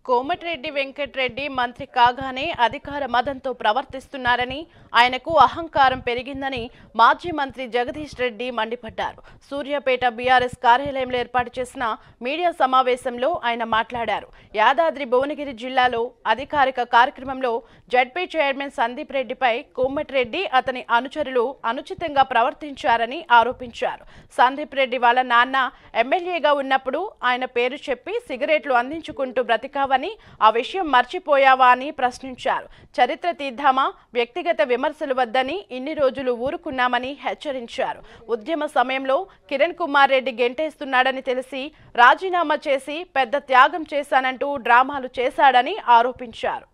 కోమటిరెడ్డి వెంకట్రెడ్డి మంత్రి కాగానే అధికార మదంతో ప్రవర్తిస్తున్నారని ఆయనకు అహంకారం పెరిగిందని మాజీ మంత్రి జగదీష్ రెడ్డి మండిపడ్డారు సూర్యాపేట బీఆర్ఎస్ కార్యాలయంలో ఏర్పాటు చేసిన మీడియా సమావేశంలో ఆయన మాట్లాడారు యాదాద్రి భువనగిరి జిల్లాలో అధికారిక కార్యక్రమంలో జడ్పీ చైర్మన్ సందీప్ రెడ్డిపై కోమటిరెడ్డి అతని అనుచరులు అనుచితంగా ప్రవర్తించారని ఆరోపించారు సందీప్ రెడ్డి వాళ్ళ నాన్న ఎమ్మెల్యేగా ఉన్నప్పుడు ఆయన పేరు చెప్పి సిగరెట్లు అందించుకుంటూ బ్రతికావని ఆ విషయం మర్చిపోయావా అని ప్రశ్నించారు చరిత్ర తీద్దామా వ్యక్తిగత విమర్శలు వద్దని ఇన్ని రోజులు ఊరుకున్నామని హెచ్చరించారు ఉద్యమ సమయంలో కిరణ్ కుమార్ రెడ్డి గెంటేస్తున్నాడని తెలిసి రాజీనామా చేసి పెద్ద త్యాగం చేశానంటూ డ్రామాలు చేశాడని ఆరోపించారు